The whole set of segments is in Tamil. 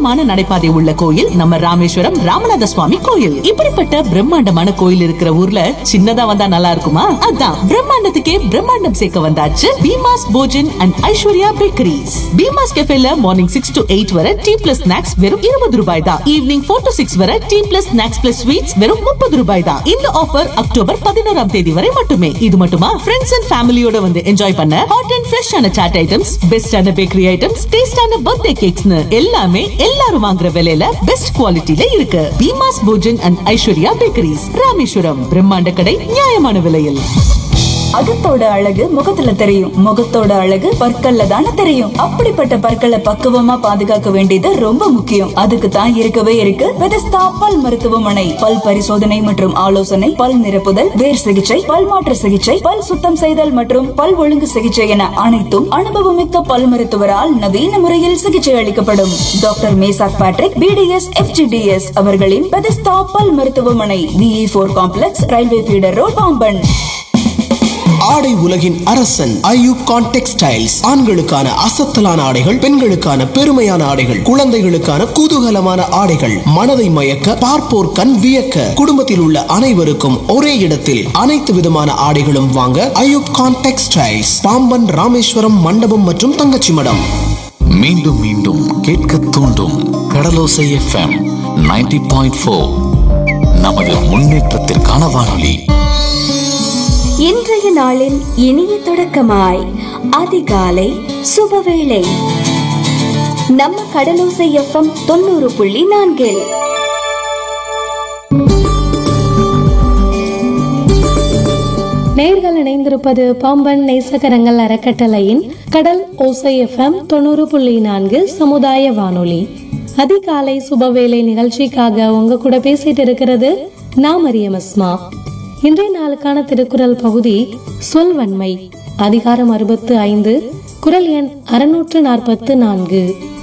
பிரம்மாண்டமான நடைபாதை உள்ள கோயில் நம்ம ராமேஸ்வரம் ராமநாத சுவாமி கோயில் இப்படிப்பட்ட பிரம்மாண்டமான கோயில் இருக்கிற ஊர்ல சின்னதா வந்தா நல்லா இருக்குமா அதான் பிரம்மாண்டத்துக்கே பிரம்மாண்டம் சேர்க்க வந்தாச்சு பீமாஸ் போஜன் அண்ட் ஐஸ்வர்யா பேக்கரிஸ் பீமாஸ் கெஃபேல மார்னிங் சிக்ஸ் டு எயிட் வரை டீ பிளஸ் ஸ்நாக்ஸ் வெறும் இருபது ரூபாய் தான் ஈவினிங் ஃபோர் டு சிக்ஸ் வரை tea plus snacks plus sweets வெறும் முப்பது ரூபாய் தான் இந்த ஆஃபர் அக்டோபர் பதினோராம் தேதி வரை மட்டுமே இது மட்டுமா ஃப்ரெண்ட்ஸ் அண்ட் ஃபேமிலியோட வந்து என்ஜாய் பண்ண ஹாட் அண்ட் ஃப்ரெஷ்ஷான சாட் ஐட்டம்ஸ் பெஸ்டான பேக்கரி ஐட்டம்ஸ் டேஸ்டான பர்த்டே கேக்ஸ்னு எல்லாமே எல்லாரும் வாங்குற விலையில பெஸ்ட் குவாலிட்டில இருக்கு பீமாஸ் போஜன் அண்ட் ஐஸ்வர்யா பேக்கரிஸ் ராமேஸ்வரம் பிரம்மாண்ட கடை நியாயமான விலையில் அகத்தோட அழகு முகத்துல தெரியும் முகத்தோட அழகு பற்கள்ல தானே தெரியும் அப்படிப்பட்ட பற்களை பக்குவமா பாதுகாக்க வேண்டியது ரொம்ப முக்கியம் அதுக்கு தான் இருக்கவே இருக்கு பெதஸ்தா பல் மருத்துவமனை பல் பரிசோதனை மற்றும் ஆலோசனை பல் நிரப்புதல் வேர் சிகிச்சை பல் மாற்று சிகிச்சை பல் சுத்தம் செய்தல் மற்றும் பல் ஒழுங்கு சிகிச்சை என அனைத்தும் அனுபவமிக்க பல் மருத்துவரால் நவீன முறையில் சிகிச்சை அளிக்கப்படும் doctor Meshach Patrick BDS FGDS அவர்களின் பெதஸ்தா பல் மருத்துவமனை விஇ போர் complex railway feeder road Pamban ஆடை உலகின் அரசன் ஐயூகான் டெக்ஸ்டைல்ஸ் ஆண்களுக்கான அசத்தலான ஆடைகள் பெண்களுக்கான பெருமையான ஆடைகள் குழந்தைகளுக்கான குதூகலமான ஆடைகள் மனதை மயக்க பார்ப்போர் கண் வியக்க குடும்பத்தில் உள்ள அனைவருக்கும் ஒரே இடத்தில் அனைத்து விதமான ஆடைகளும் வாங்க ஐயூப்கான் டெக்ஸ்டைல்ஸ் பாம்பன் ராமேஸ்வரம் மண்டபம் மற்றும் தங்கச்சி மடம் மீண்டும் மீண்டும் கேட்க தூண்டும் கடலோசை எஃப்எம் 90.4 பாயிண்ட் ஃபோர் நமது முன்னேற்றத்திற்கான வானொலி இன்றைய நாளின் இனிய தொடக்கமாய் அதிகாலை சுபவேளை நம்ம கடலோசை எஃப்எம் தொண்ணூறு புள்ளி நான்கில் நேர்கள் இணைந்திருப்பது பாம்பன் நேசகரங்கள் அறக்கட்டளையின் கடல் ஓசை எஃப்எம் தொண்ணூறு புள்ளி நான்கு சமுதாய வானொலி அதிகாலை சுபவேளை நிகழ்ச்சிக்காக உங்க கூட பேசிட்டு இருக்கிறது நான் மரியம் அஸ்மா இன்றைய நாளுக்கான திருக்குறள் பகுதி சொல்வன்மை அதிகாரம் அறுபத்து ஐந்து குரல் எண் அறுநூற்று நாற்பத்து நான்கு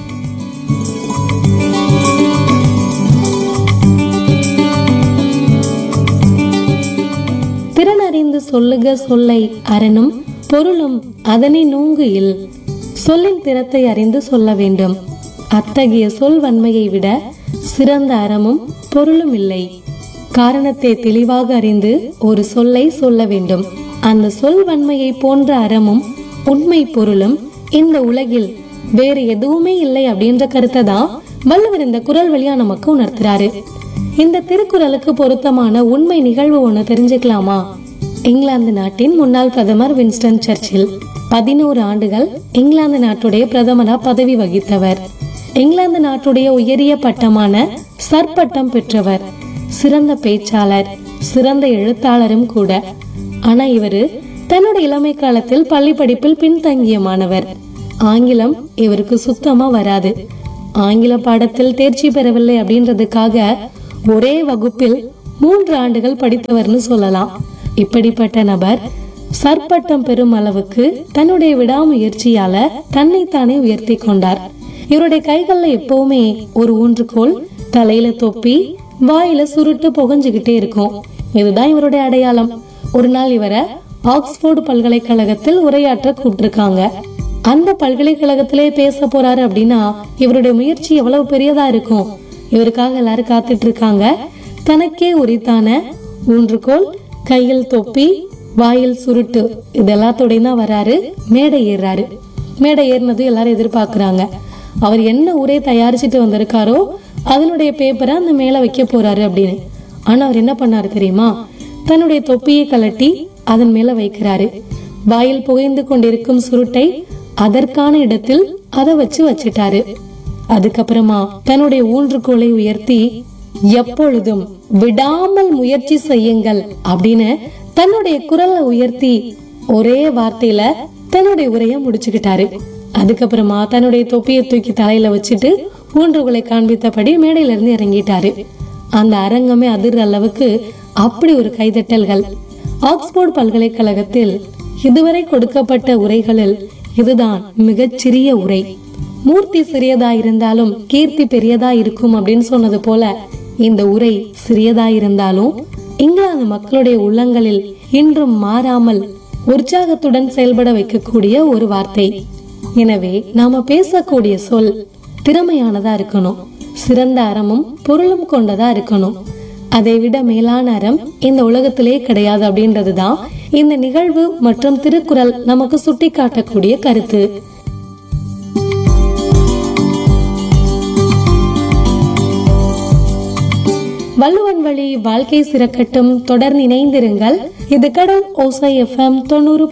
திறனறிந்து சொல்லுக சொல்லை அரணும் பொருளும் அதனை நூங்கு இல் சொல்லின் திறத்தை அறிந்து சொல்ல வேண்டும் அத்தகைய சொல் வன்மையை விட சிறந்த அறமும் பொருளும் இல்லை காரணத்தை தெளிவாக அறிந்து ஒரு சொல்லை சொல்ல வேண்டும் அந்த சொல் வன்மையை போன்ற அறமும் உண்மை பொருளும் இந்த உலகில் வேறு எதுவுமே இல்லை அப்படின்ற கருத்தை தான் வள்ளுவர் இந்த குரல் வழியா நமக்கு உணர்த்துறாரு இந்த திருக்குறளுக்கு பொருத்தமான உண்மை நிகழ்வு ஒண்ணு தெரிஞ்சுக்கலாமா இங்கிலாந்து நாட்டின் முன்னாள் பிரதமர் வின்ஸ்டன் சர்ச்சில் பதினோரு ஆண்டுகள் இங்கிலாந்து நாட்டுடைய பிரதமரா பதவி வகித்தவர் இங்கிலாந்து நாட்டுடைய உயரிய பட்டமான சற்பட்டம் பெற்றவர் சிறந்த பேச்சாளர் சிறந்த எழுத்தாளரும் கூட ஆனா இவரு தன்னுடைய இளமை காலத்தில் பள்ளி படிப்பில் பின்தங்கிய மாணவர் ஆங்கிலம் இவருக்கு சுத்தமா வராது ஆங்கில பாடத்தில் தேர்ச்சி பெறவில்லை அப்படின்றதுக்காக ஒரே வகுப்பில் மூன்று ஆண்டுகள் படித்தவர்னு சொல்லலாம் இப்படிப்பட்ட நபர் சற்பட்டம் பெறும் அளவுக்கு தன்னுடைய விடாமுயற்சியால தன்னைத்தானே உயர்த்தி கொண்டார் இவருடைய கைகள்ல எப்பவுமே ஒரு ஊன்றுகோல் தலையில தொப்பி வாயில சுருட்டு புகஞ்சுகிட்டே இருக்கும் இதுதான் இவருடைய அடையாளம் ஒரு நாள் இவரை ஆக்ஸ்போர்டு பல்கலைக்கழகத்தில் உரையாற்ற கூப்பிட்டிருக்காங்க அந்த பல்கலைக்கழகத்திலே பேச போறாரு அப்படின்னா இவருடைய முயற்சி எவ்வளவு பெரியதா இருக்கும் இவருக்காக எல்லாரும் காத்துட்டு இருக்காங்க தனக்கே உரித்தான ஊன்றுகோல் கையில் தொப்பி வாயில் சுருட்டு இது எல்லாத்தோடையும் தான் வராரு மேடை ஏறாரு மேடை ஏறினதும் எல்லாரும் எதிர்பார்க்கறாங்க அவர் என்ன உரை தயாரிச்சுட்டு வந்திருக்காரோ அதனுடைய பேப்பரை அந்த மேல வைக்க போறாரு அப்படின்னு ஆனா அவர் என்ன பண்ணாரு தெரியுமா தன்னுடைய தொப்பியை கலட்டி அதன் மேல வைக்கிறாரு வாயில் புகைந்து கொண்டிருக்கும் சுருட்டை அதற்கான இடத்தில் அதை வச்சு வச்சிட்டாரு அதுக்கப்புறமா தன்னுடைய ஊன்றுகோலை உயர்த்தி எப்பொழுதும் விடாமல் முயற்சி செய்யுங்கள் அப்படின்னு தன்னுடைய குரலை உயர்த்தி ஒரே வார்த்தையில தன்னுடைய உரைய முடிச்சுக்கிட்டாரு அதுக்கப்புறமா தன்னுடைய தொப்பியை தூக்கி தலையில வச்சுட்டு ஊன்றுகோலை காண்பித்தபடி மேடையில இருந்து இறங்கிட்டாரு அந்த அரங்கமே அதிர்ற அளவுக்கு அப்படி ஒரு கைதட்டல்கள் ஆக்ஸ்போர்ட் பல்கலைக்கழகத்தில் இதுவரை கொடுக்கப்பட்ட உரைகளில் இதுதான் மிகச் சிறிய உரை மூர்த்தி சிறியதா இருந்தாலும் கீர்த்தி பெரியதா இருக்கும் அப்படின்னு சொன்னது போல இந்த உரை சிறியதா இருந்தாலும் இங்கிலாந்து மக்களுடைய உள்ளங்களில் இன்றும் மாறாமல் உற்சாகத்துடன் செயல்பட வைக்கக்கூடிய ஒரு வார்த்தை எனவே நாம பேசக்கூடிய சொல் திறமையானதா இருக்கணும் சிறந்த அறமும் பொருளும் கொண்டதா இருக்கணும் அதை விட மேலான அறம் இந்த உலகத்திலே கிடையாது அப்படின்றதுதான் இந்த நிகழ்வு மற்றும் திருக்குறள் நமக்கு சுட்டிக்காட்டக்கூடிய கருத்து வள்ளுவன் வழி வாழ்க்கை சிறக்கட்டும் தொடர்ந்து இணைந்திருங்கள் இது கடல் ஓசை எஃப்எம் தொண்ணூறு